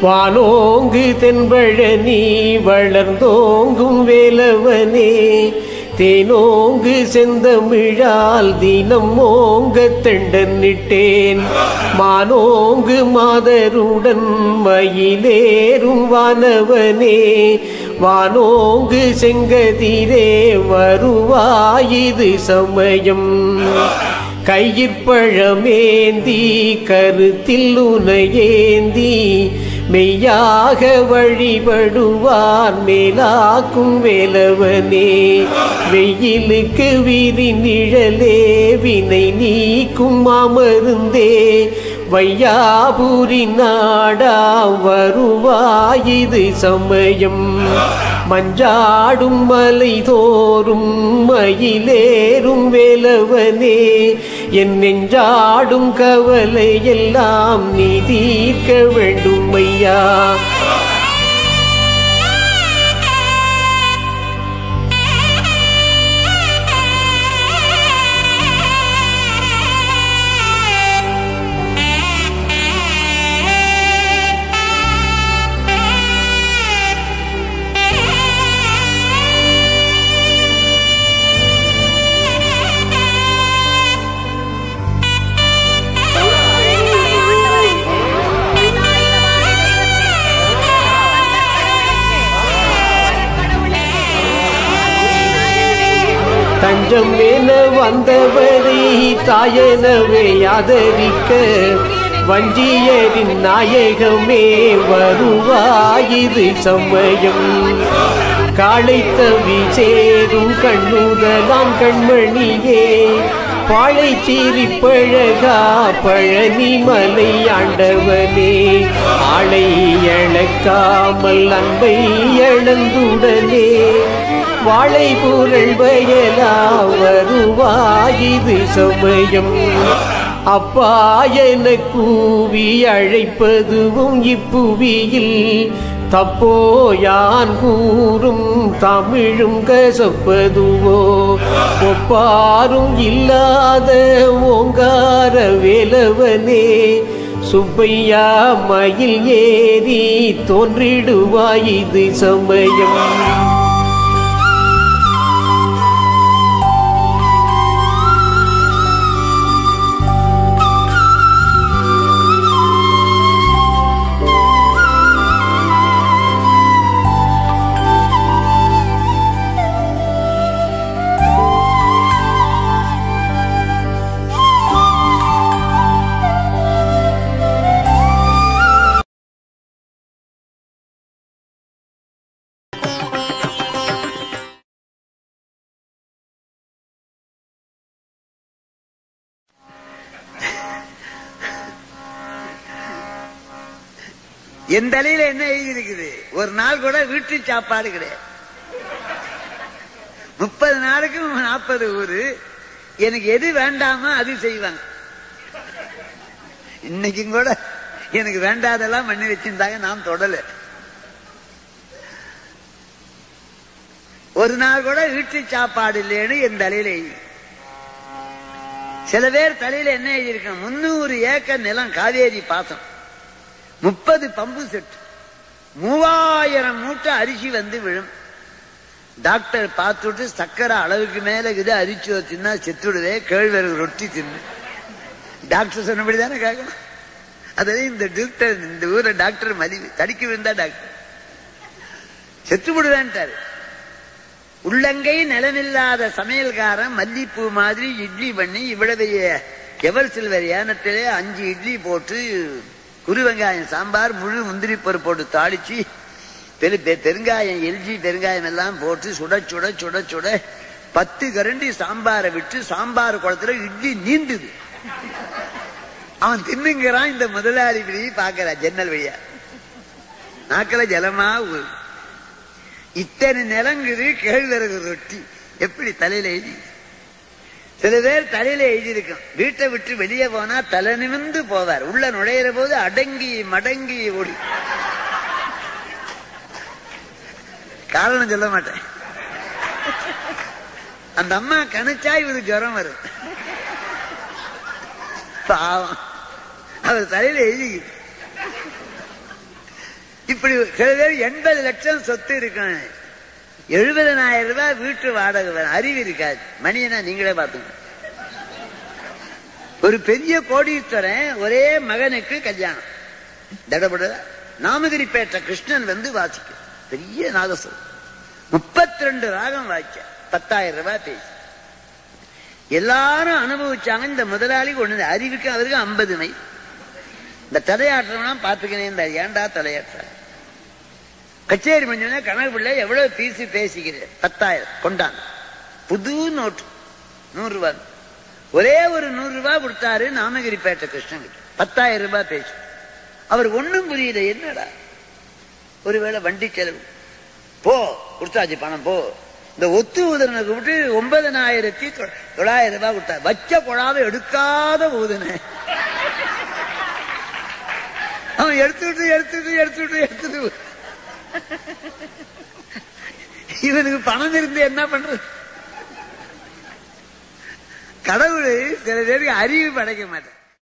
வானோங்கு தென்பழனி வளர்ந்தோங்கும் வேலவனே தேனோங்கு செந்தமிழால் தினம் ஓங்க தெண்டனிட்டேன் மானோங்கு மாதருடன் மயிலேறும் வானவனே வானோங்கு செங்கதிரே வருவாயிது சமயம் கையிற்பழமேந்தி கருத்தில் உனையேந்தி மெய்யாக வழிபடுவார் மேலாக்கும் வேலவனே வெயிலுக்கு விரி நிழலே வினை நீக்கும் மாமருந்தே வையாபுரி நாடா வருவாயிது சமயம் மஞ்சாடும் மலை தோறும் மயிலேறும் வேலவனே என் நெஞ்சாடும் கவலை எல்லாம் நீ தீர்க்க வேண்டும் ஐயா தஞ்சம் என வந்தவரை தாயனவே ஆதரிக்க வஞ்சியரின் நாயகமே வருவாயிது சமயம் காளை தவி சேரும் கண்ணுதலான் கண்மணியே பாழை சீரி பழகா பழனி மலை ஆண்டவனே ஆளை இழக்காமல் அன்பை இழந்துடனே வாழை புரள் வயலா வருவாயிது சமயம் அப்பா என கூவி அழைப்பதுவும் இப்புவியில் தப்போ யான் கூறும் தமிழும் கசப்பதுவோ ஒப்பாரும் இல்லாத ஓங்கார வேலவனே சுப்பையா மயில் ஏறி தோன்றிடுவாயிது சமயம் என் தலையில என்ன எழுதி இருக்குது ஒரு நாள் கூட வீட்டு சாப்பாடு கிடையாது முப்பது நாளுக்கு நாற்பது ஊரு எனக்கு எது வேண்டாமோ அது செய்வாங்க இன்னைக்கும் கூட எனக்கு வேண்டாதெல்லாம் பண்ணி வச்சிருந்தாங்க நான் தொடல ஒரு நாள் கூட வீட்டு சாப்பாடு இல்லைன்னு என் தலையில எழுதி சில பேர் தலையில என்ன எழுதியிருக்காங்க முன்னூறு ஏக்கர் நிலம் காவேரி பாசம் முப்பது பம்பு செட் மூவாயிரம் மூட்டை அரிசி வந்து விழும் டாக்டர் பார்த்துட்டு சக்கரை அளவுக்கு மேல இருக்குது அரிசி வச்சுன்னா செத்துடுவே கேழ்வரகு ரொட்டி தின்னு டாக்டர் சொன்னபடி தானே கேட்கணும் அதாவது இந்த டாக்டர் இந்த ஊரை டாக்டர் மலிவு தடிக்க விழுந்தா டாக்டர் செத்து விடுவேன்ட்டாரு உள்ளங்கை நிலமில்லாத சமையல்காரன் மல்லிப்பூ மாதிரி இட்லி பண்ணி இவ்வளவு எவர் சில்வர் ஏனத்திலே அஞ்சு இட்லி போட்டு குரு வெங்காயம் சாம்பார் முழு முந்திரி பருப்பு போட்டு தாளிச்சு பெரு பெ- பெருங்காயம் எல்ஜி பெருங்காயம் எல்லாம் போட்டு சுட சுட சுட சுட பத்து கரண்டி சாம்பாரை விட்டு சாம்பார் குளத்துல இட்லி நீந்துது அவன் தின்னுங்கிறான் இந்த முதலாளி இப்படி பாக்குறான் ஜன்னல் வழியா நாக்கில ஜலமா ஊறுது. இத்தனை நிலங்குது கேழ்வரகு ரொட்டி எப்படி தலையில எழுதி சில பேர் தலையில எழுதியிருக்கும் வீட்டை விட்டு வெளியே போனா தலை நிமிர்ந்து போவார் உள்ள நுழையிற போது அடங்கி மடங்கி ஓடி காரணம் சொல்ல மாட்டேன் அந்த அம்மா கணிச்சா இவருக்கு ஜுரம் வரும் பாவம் அவர் தலையில எழுதிக்கிது இப்படி சில பேர் எண்பது லட்சம் சொத்து இருக்கும் எழுபதனாயிரம் ரூபாய் வீட்டு வாடகை வரும். அறிவு இருக்காது மணியனா நீங்களே பார்த்துங்க ஒரு பெரிய கோடீஸ்வரன் ஒரே மகனுக்கு கல்யாணம் தடபட நாமகிரிப்பேட்டை கிருஷ்ணன் வந்து வாசிக்கும் பெரிய நாகஸ்வரம் முப்பத்தி ரெண்டு ராகம் வாய்ச்ச பத்தாயிரம் ரூபாய் பேசி எல்லாரும் அனுபவிச்சாங்க இந்த முதலாளிக்கு ஒண்ணு அறிவுக்கு அவருக்கு ஐம்பது மை இந்த தலையாட்டுறவனா பார்த்துக்கினே இந்த ஏன்டா தலையாட்டுற கச்சேரி பண்ணா கணக்கு பிள்ளை எவ்வளவு பீசு பேசிக்கிறேன் பத்தாயிரம் கொண்டாங்க புது நோட்டு நூறு ரூபாய் ஒரே ஒரு நூறு ரூபாய் கொடுத்தாரு நாமகிரிப்பேட்டை கிருஷ்ணன் கிட்ட பத்தாயிரம் ரூபாய் பேசி அவர் ஒண்ணும் புரியல என்னடா ஒருவேளை வண்டி செலவு போ கொடுத்தாச்சு பணம் போ இந்த ஒத்து ஊதனை கூப்பிட்டு ஒன்பதனாயிரத்தி தொ- தொள்ளாயிரம் ரூபாய் கொடுத்தார் வச்ச குழாவை எடுக்காத ஊதுன அவன் எடுத்துட்டு எடுத்துட்டு எடுத்துட்டு எடுத்துட்டு இவனுக்கு பணம் இருந்து என்ன பண்றது கடவுள் சில பேருக்கு அறிவு படைக்க மாட்டார்